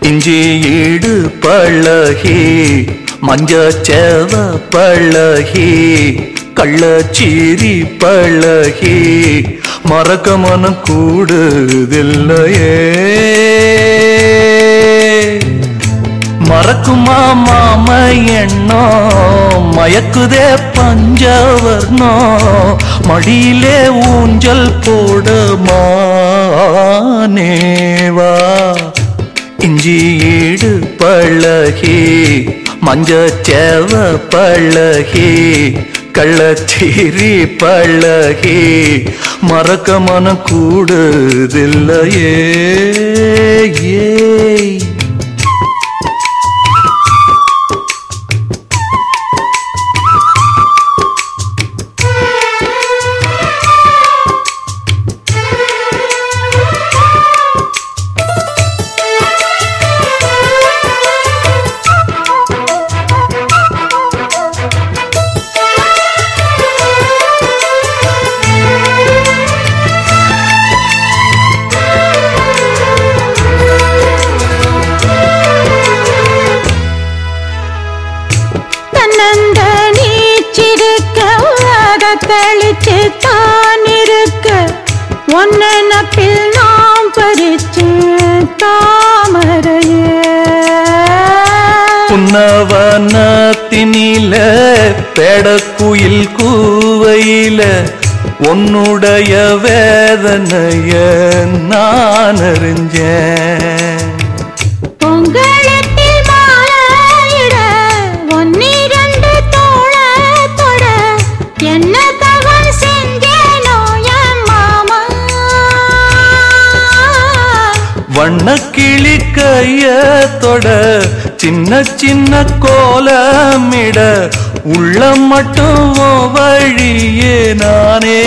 இஞ்சி ஈடு பழகி மஞ்சச்சேவ பழகி கள்ளச்சீரி பழகி மறக்க மனம் கூடுதில்லையே மறக்குமா மாம எண்ணம் மயக்குதே பஞ்சவர்ணோ மடியிலே ஊஞ்சல் போடுமானேவா இஞ்சி ஈடு பழகி மஞ்சச்சேவ பழகி கள்ளச்சீரி பழகி மறக்க மனம் கூடுதில்லையே ஏய் தன்னந்த நீச்சிருக்க அத கழிச்சு தான் இருக்க ஒன்ன நப்பில் நாம் பறிச்சு தாமரையே புன்னவனத்தினில பெடக்குயில் கூவையில உன்னுடைய வேதனைய நான் அறிஞ்சேன் பொங்கலத்தில் மாலையிட ஒன்னிரண்டு தோளத்தொட என்ன தவறு செஞ்சேனோ என் மாமா வண்ணக்கிளி கையத்தொட சின்ன சின்ன கோலமிட உள்ளம் மட்டும் உன் வழியே நானே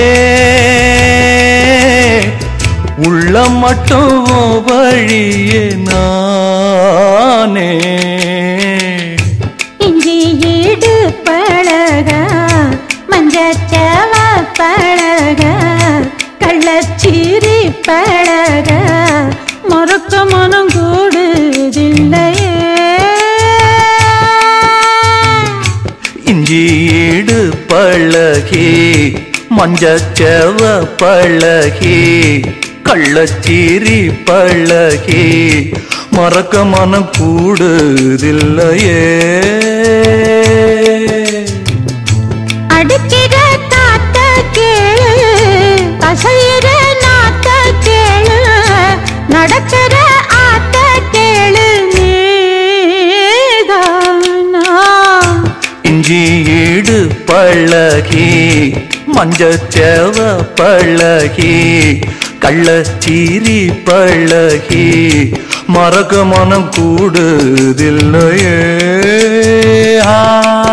உள்ளம் மட்டும் உன் வழியே நானே இஞ்சி ஈடு பழக மஞ்சச்சவ பழக கள்ளச்சீரி பழக மறக்க மனம் கூடுதில்லையே இஞ்சி ஈடு பழகி மஞ்சச்செவ பழகி கள்ளச்சீரி பழகி மறக்க மனம் கூடுதில்லையே அடிக்கிற காத்த கேளு அசையிற நாத்த கேளு நடக்கிற ஆத்த கேளு நீதானா இஞ்சி ஈடு பழகி மஞ்சச்செவ பழகி கள்ளச்சீரி பழகி மறக்க மனம் கூடுதில்லையே ஆ